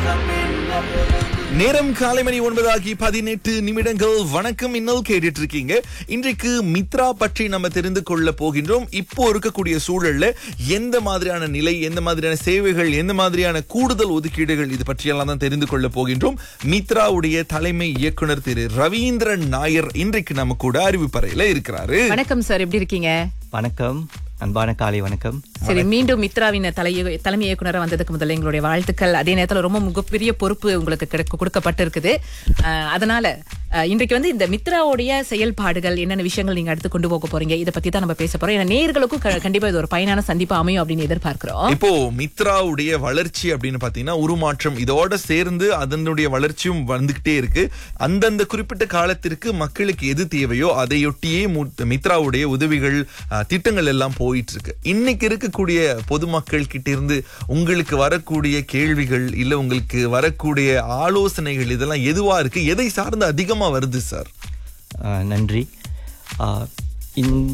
நேரம் காலை மணி ஒன்பதாகி பதினெட்டு நிமிடங்கள் வணக்கம் இன்னல் கேட்டுட்டு இருக்கீங்க இன்றைக்கு மித்ரா பற்றி நம்ம தெரிந்து கொள்ள போகின்றோம் இப்போ இருக்கக்கூடிய சூழல்ல எந்த மாதிரியான நிலை எந்த மாதிரியான சேவைகள் எந்த மாதிரியான கூடுதல் ஒதுக்கீடுகள் இது பற்றியெல்லாம் தான் தெரிந்து கொள்ள போகின்றோம் மித்ராவுடைய தலைமை இயக்குனர் திரு ரவீந்திரன் நாயர் இன்றைக்கு நம்ம கூட அறிவிப்பறையில இருக்கிறாரு வணக்கம் சார் எப்படி இருக்கீங்க வணக்கம் அன்பான காலை வணக்கம் சரி மீண்டும் மித்ராவின் தலை தலைமை இயக்குனரா வந்ததுக்கு முதல்ல எங்களுடைய வாழ்த்துக்கள் அதே நேரத்துல ரொம்ப மிகப்பெரிய பொறுப்பு உங்களுக்கு கிடைக்க- கொடுக்கப்பட்டிருக்குது அஹ், அதனால அஹ், இன்றைக்கு வந்து இந்த மித்ராவுடைய செயல்பாடுகள் என்னென்ன விஷயங்கள் நீங்க அடுத்து கொண்டு போக போறீங்க இதை பத்தி தான் நம்ம பேச போறோம் ஏன்னா நேர்களுக்கும் க- கண்டிப்பா இது ஒரு பயனான சந்திப்பு அமையும் அப்படின்னு எதிர்பார்க்கிறோம் இப்போ மித்ராவுடைய வளர்ச்சி அப்படின்னு பாத்தீங்கன்னா உருமாற்றம் இதோட சேர்ந்து அதனுடைய வளர்ச்சியும் வந்துகிட்டே இருக்கு அந்தந்த குறிப்பிட்ட காலத்திற்கு மக்களுக்கு எது தேவையோ அதையொட்டியே மு- மித்ராவுடைய உதவிகள் அஹ், திட்டங்கள் எல்லாம் போயிட்டு இருக்கு இன்னைக்கு இருக்கக்கூடிய பொதுமக்கள் கிட்ட இருந்து உங்களுக்கு வரக்கூடிய கேள்விகள் இல்ல உங்களுக்கு வரக்கூடிய ஆலோசனைகள் இதெல்லாம் எதுவா இருக்கு எதை சார்ந்து அதிகமா வருது சார் ஆஹ் நன்றி ஆஹ் இந்-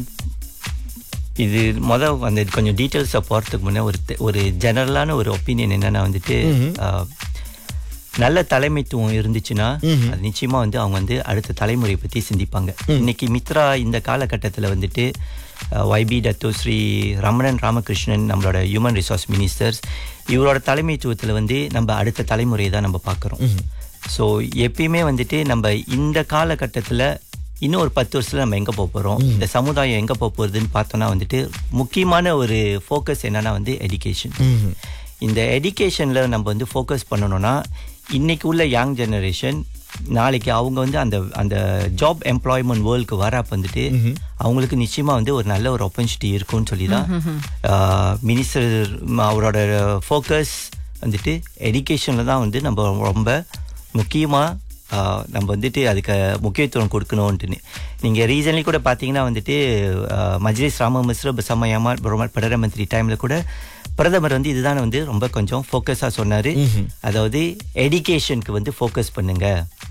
இது முத வந்து கொஞ்சம் டீட்டெயில்ஸை போகிறதுக்கு முன்னே ஒரு தெ- ஒரு ஜெனரலான ஒரு ஒப்பீனியன் என்னன்னா வந்துட்டு ஆஹ், நல்ல தலைமைத்துவம் இருந்துச்சுன்னா அது நிச்சயமா வந்து அவங்க வந்து அடுத்த தலைமுறையை பத்தி சிந்திப்பாங்க இன்னைக்கு மித்ரா இந்த காலகட்டத்தில் வந்துட்டு வைபி டத்தோ ஸ்ரீ ரமணன் ராமகிருஷ்ணன் நம்மளோட ஹியூமன் ரிசோர்ஸ் மினிஸ்டர்ஸ் இவரோட தலைமைத்துவத்தில் வந்து நம்ம அடுத்த தலைமுறையை தான் நம்ம பார்க்குறோம் ஸோ எப்பயுமே வந்துட்டு நம்ம இந்த காலகட்டத்தில் இன்னும் ஒரு பத்து வருஷத்துல நம்ம எங்க போக போறோம் இந்த சமுதாயம் எங்க போக போறதுன்னு பார்த்தோம்னா வந்துட்டு முக்கியமான ஒரு ஃபோக்கஸ் என்னன்னா வந்து எஜுகேஷன் இந்த எஜுகேஷன்ல நம்ம வந்து ஃபோக்கஸ் பண்ணணும்னா இன்னைக்கு உள்ள யங் ஜெனரேஷன் நாளைக்கு அவங்க வந்து அந்த அந்த ஜாப் எம்ப்ளாய்மெண்ட் வேர்ல்டுக்கு வரப்ப வந்துட்டு அவங்களுக்கு நிச்சயமா வந்து ஒரு நல்ல ஒரு ஆப்பர்ச்சுனிட்டி இருக்கும்னு சொல்லி தான் மினிஸ்டர் அவரோட ஃபோக்கஸ் வந்துட்டு எஜுகேஷன்ல தான் வந்து நம்ம ரொம்ப முக்கியமா ஆஹ் நம்ம வந்துட்டு அதுக்கு முக்கியத்துவம் கொடுக்கணும்ட்டுன்னு நீங்கள் ரீசன்லி கூட பார்த்தீங்கன்னா வந்துட்டு ஆஹ் மஜ்லிஸ் ராம மிஸ்ர பசமயமா பிரதம மந்திரி டைமில் கூட பிரதமர் வந்து இதுதான் வந்து ரொம்ப கொஞ்சம் ஃபோக்கஸாக சொன்னார் அதாவது எஜுகேஷனுக்கு வந்து ஃபோக்கஸ் பண்ணுங்க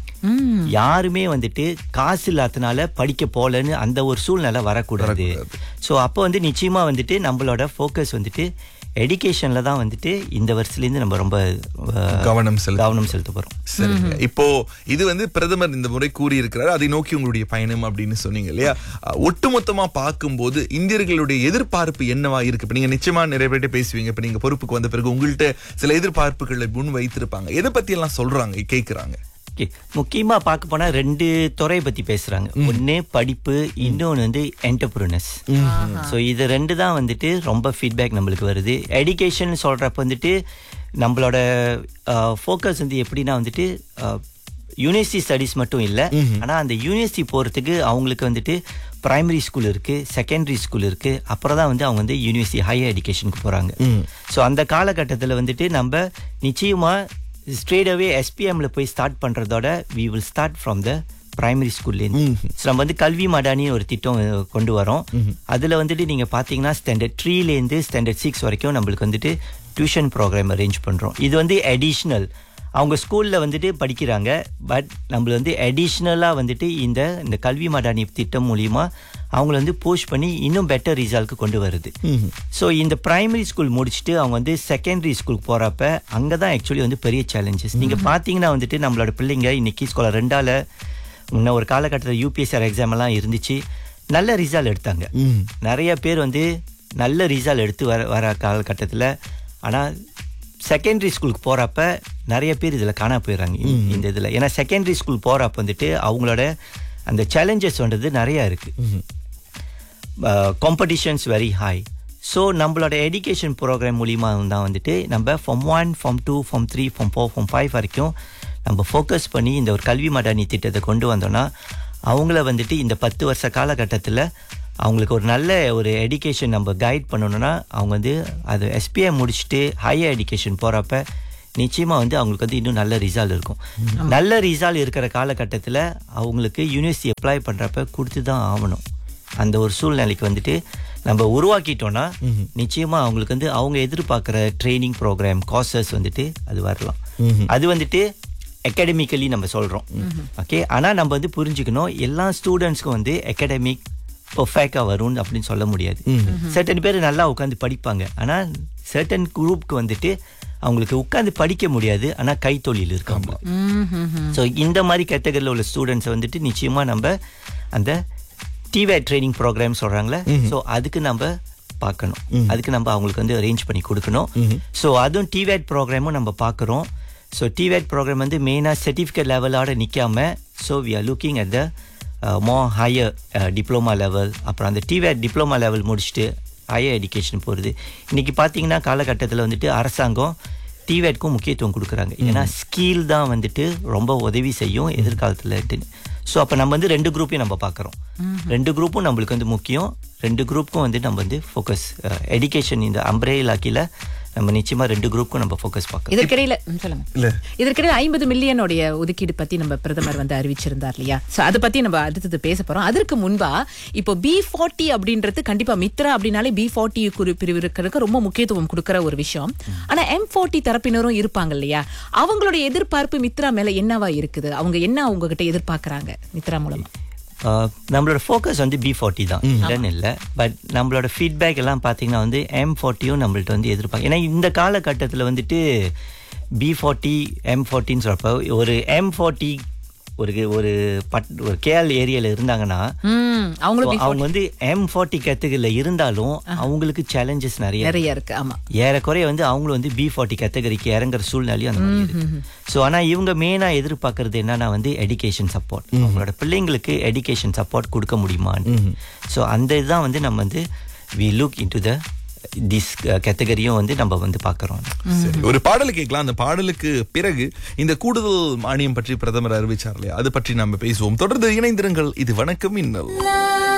யாருமே வந்துட்டு காசு இல்லாதனால படிக்க போலன்னு அந்த ஒரு சூழ்நிலை வரக்கூடாது ஸோ அப்போ வந்து நிச்சயமா வந்துட்டு நம்மளோட ஃபோக்கஸ் வந்துட்டு எஜுகேஷன்ல தான் வந்துட்டு இந்த வருஷத்துலேருந்து நம்ம ரொம்ப ஆஹ், கவனம் செலுத்த கவனம் செலுத்த போகிறோம் சரிங்க இப்போ இது வந்து பிரதமர் இந்த முறை கூறி இருக்கிறார் அதை நோக்கி உங்களுடைய பயணம் அப்படின்னு சொன்னீங்க இல்லையா அஹ், ஒட்டுமொத்தமா பார்க்கும்போது இந்தியர்களுடைய எதிர்பார்ப்பு என்னவா இருக்கு இப்ப நீங்க நிச்சயமா நிறைய பேர்ட்ட பேசுவீங்க இப்ப நீங்க பொறுப்புக்கு வந்த பிறகு உங்கள்ட்ட சில எதிர்பார்ப்புகளை முன் வைத்திருப்பாங்க எதை பத்தி எல்லாம் சொல்றாங்க கேக்குறாங்க ஓகே முக்கியமா பார்க்க போனா ரெண்டு துறையை பத்தி பேசுறாங்க ஒன்னு படிப்பு இன்னொன்னு வந்து என்டர்பிரினஸ் ஸோ இது ரெண்டு தான் வந்துட்டு ரொம்ப ஃபீட்பேக் நம்மளுக்கு வருது எஜுகேஷன் சொல்றப்ப வந்துட்டு நம்மளோட ஃபோக்கஸ் வந்து எப்படின்னா வந்துட்டு யூனிவர்சிட்டி ஸ்டடீஸ் மட்டும் இல்லை ஆனா அந்த யூனிவர்சிட்டி போறதுக்கு அவங்களுக்கு வந்துட்டு பிரைமரி ஸ்கூல் இருக்கு செகண்டரி ஸ்கூல் இருக்கு அப்புறம் தான் வந்து அவங்க வந்து யூனிவர்சிட்டி ஹையர் எஜுகேஷனுக்கு போறாங்க ஸோ அந்த காலகட்டத்தில் வந்துட்டு நம்ம நிச்சயமா ஸ்ட்ரெயிட் அவே எஸ்பிஎம்ல போய் ஸ்டார்ட் பண்றதோட we will start from the primary ஸ்கூல்லேருந்து ஸோ நம்ம வந்து கல்வி மடானி ஒரு திட்டம் அஹ், கொண்டு வரோம் அதுல வந்துட்டு நீங்க பாத்தீங்கன்னா ஸ்டாண்டர்ட் த்ரீலேருந்து ஸ்டாண்டர்ட் சிக்ஸ் வரைக்கும் நம்மளுக்கு வந்துட்டு டியூஷன் ப்ரோக்ராம் அரேஞ்ச் பண்றோம் இது வந்து அடிஷ்னல் அவங்க ஸ்கூல்ல வந்துட்டு படிக்கிறாங்க பட் நம்மள வந்து அடிஷ்னலா வந்துட்டு இந்த இந்த கல்வி மடானி திட்டம் மூலியமா அவங்கள வந்து புஷ் பண்ணி இன்னும் பெட்டர் ரிசல்ட்க்கு கொண்டு வருது ஸோ இந்த பிரைமரி ஸ்கூல் முடிச்சுட்டு அவங்க வந்து செகண்டரி ஸ்கூலுக்கு போறப்ப அங்கே தான் ஆக்சுவலி வந்து பெரிய சேலஞ்சஸ் நீங்க பாத்தீங்கன்னா வந்துட்டு நம்மளோட பிள்ளைங்க இன்னைக்கு ஸ்கூலில் ரெண்டால முன்ன ஒரு காலகட்டத்தில் யூபிஎஸ்ஆர் எக்ஸாம் எல்லாம் இருந்துச்சு நல்ல ரிசல்ட் எடுத்தாங்க நிறைய பேர் வந்து நல்ல ரிசல்ட் எடுத்து வர வர காலகட்டத்தில் ஆனால் செகண்டரி ஸ்கூலுக்கு போறப்ப நிறைய பேர் இதில் காணா போயிடுறாங்க இந்த- இந்த இதில் ஏன்னா செகண்டரி ஸ்கூல் போறப்ப வந்துட்டு அவங்களோட அந்த சேலஞ்சஸ் வந்தது நிறைய இருக்கு காம்படிஷன்ஸ் வெரி ஹை ஸோ நம்மளோட எஜுகேஷன் ப்ரோக்ராம் மூலிமா தான் வந்துட்டு நம்ம form one form two form three form four form five வரைக்கும் நம்ம ஃபோக்கஸ் பண்ணி இந்த ஒரு கல்வி மடானி திட்டத்தை கொண்டு வந்தோம்னா அவங்கள வந்துட்டு இந்த பத்து வருஷ காலகட்டத்தில் அவங்களுக்கு ஒரு நல்ல ஒரு எஜுகேஷன் நம்ம கைட் பண்ணணும்னா அவங்க வந்து அது எஸ்பிஐ முடிச்சுட்டு ஹையர் எஜுகேஷன் போகிறப்ப நிச்சயமா வந்து அவங்களுக்கு வந்து இன்னும் நல்ல ரிசல்ட் இருக்கும் நல்ல ரிசல்ட் இருக்கிற காலகட்டத்தில் அவங்களுக்கு யூனிவர்சிட்டி அப்ளை பண்ணுறப்ப கொடுத்து தான் ஆகணும் அந்த ஒரு சூழ்நிலைக்கு வந்துட்டு நம்ம உருவாக்கிட்டோம்னா நிச்சயமா அவங்களுக்கு வந்து அவங்க எதிர்பார்க்குற ட்ரைனிங் ப்ரோக்ராம் கோர்சஸ் வந்துட்டு அது வரலாம் அது வந்துட்டு அகாடமிக்கலி நம்ம சொல்றோம் ஓகே ஆனா நம்ம வந்து புரிஞ்சுக்கணும் எல்லா ஸ்டூடெண்ட்ஸ்க்கும் வந்து அகாடமிக் பர்ஃபெக்டாக வரும்னு அப்படின்னு சொல்ல முடியாது சர்டன் பேர் நல்லா உட்காந்து படிப்பாங்க ஆனா சர்டன் குரூப்க்கு வந்துட்டு அவங்களுக்கு உட்கார்ந்து படிக்க முடியாது ஆனா கைத்தொழில் இருக்கு அவங்களுக்கு ஸோ இந்த மாதிரி கேட்டகரியில் உள்ள ஸ்டூடெண்ட்ஸ் வந்துட்டு நிச்சயமா நம்ம அந்த டிவேட் ட்ரைனிங் ப்ரோக்ராம் சொல்றாங்களே ஸோ அதுக்கு நம்ம பார்க்கணும் அதுக்கு நம்ம அவங்களுக்கு வந்து அரேஞ்ச் பண்ணி கொடுக்கணும் ஸோ அதுவும் டிவேட் ப்ரோக்ராமும் நம்ம பார்க்குறோம் ஸோ டிவேட் ப்ரோக்ராம் வந்து மெயினாக சர்டிஃபிகேட் லெவலோட நிற்காம so we are looking at the more higher diploma level அப்புறம் அந்த டிவேட் டிப்ளமா லெவல் முடிச்சுட்டு ஹையர் எஜுகேஷன் போகிறது இன்னைக்கு பார்த்தீங்கன்னா காலகட்டத்தில் வந்துட்டு அரசாங்கம் டிவேட்க்கும் முக்கியத்துவம் கொடுக்குறாங்க ஏன்னா ஸ்கில் தான் வந்துட்டு ரொம்ப உதவி செய்யும் எதிர்காலத்தில் ஸோ அப்போ நம்ம வந்து ரெண்டு குரூப்பையும் நம்ம பார்க்குறோம் ரெண்டு குரூப்பும் நம்மளுக்கு வந்து முக்கியம் ரெண்டு குரூப்புக்கும் வந்து நம்ம வந்து ஃபோக்கஸ் எஜுகேஷன் இந்த அம்ப்ரேலா கீழே நம்ம நிச்சயமா ரெண்டு குரூப்புக்கும் நம்ம ஃபோக்கஸ் பார்க்கறோம் இதற்கிடையில ம், சொல்லுங்க இல்ல இதற்கிடையில ஐம்பது மில்லியனுடைய ஒதுக்கீடு பத்தி நம்ம பிரதமர் வந்து அறிவிச்சிருந்தார் இல்லையா சோ அதை பத்தி நம்ம அடுத்தது பேச போறோம் அதற்கு முன்பா இப்போ பி ஃபார்ட்டி அப்படின்றது கண்டிப்பா மித்ரா அப்படின்னாலே பி ஃபார்ட்டி பிரிவு இருக்கிறதுக்கு ரொம்ப முக்கியத்துவம் கொடுக்கிற ஒரு விஷயம் ஆனா எம் ஃபார்ட்டி தரப்பினரும் இருப்பாங்க இல்லையா அவங்களுடைய எதிர்பார்ப்பு மித்ரா மேல என்னவா இருக்குது அவங்க என்ன உங்ககிட்ட எதிர்பார்க்கறாங்க மித்ரா மூலமா ஆஹ் நம்மளோட ஃபோக்கஸ் வந்து பி ஃபார்ட்டி தான் இல்லைன்னு இல்லை பட் நம்மளோட ஃபீட்பேக் எல்லாம் பார்த்தீங்கன்னா வந்து எம் ஃபார்ட்டியும் நம்மள்ட்ட வந்து எதிர்பார்க்க ஏன்னா இந்த காலகட்டத்தில் வந்துட்டு பி ஃபார்ட்டி எம் ஃபார்ட்டின்னு சொல்றப்ப ஒரு எம் ஃபார்ட்டி ஒரு ஒரு பட் ஒரு கேஎல் ஏரியால இருந்தாங்கன்னா ம் அவங்களும் so B40 அவங்க வந்து எம் ஃபார்ட்டி கேட்டகரியில் இருந்தாலும் அவங்களுக்கு சேலஞ்சஸ் நிறைய நிறைய இருக்கு ஆமா ஏறக்குறைய வந்து அவங்களும் வந்து பி ஃபார்ட்டி கேட்டகரிக்கு இறங்குற சூழ்நிலையும் அந்த மாதிரி இருக்கு ஸோ ஆனால் இவங்க மெயினாக எதிர்பார்க்கறது என்னன்னா வந்து எடுகேஷன் சப்போர்ட் அவங்களோட பிள்ளைங்களுக்கு எடுகேஷன் சப்போர்ட் கொடுக்க முடியுமான்னு ஸோ அந்த இதுதான் வந்து நம்ம வந்து we look into the this கேட்டகரியும் வந்து நம்ம வந்து பார்க்குறோம் சரி ஒரு பாடல் கேட்கலாம் அந்த பாடலுக்கு பிறகு இந்த கூடுதல் மானியம் பற்றி பிரதமர் அறிவிச்சார் இல்லையா அது பற்றி நம்ம பேசுவோம் தொடர்ந்து இணைந்திருங்கள் இது வணக்கம் இன்னல்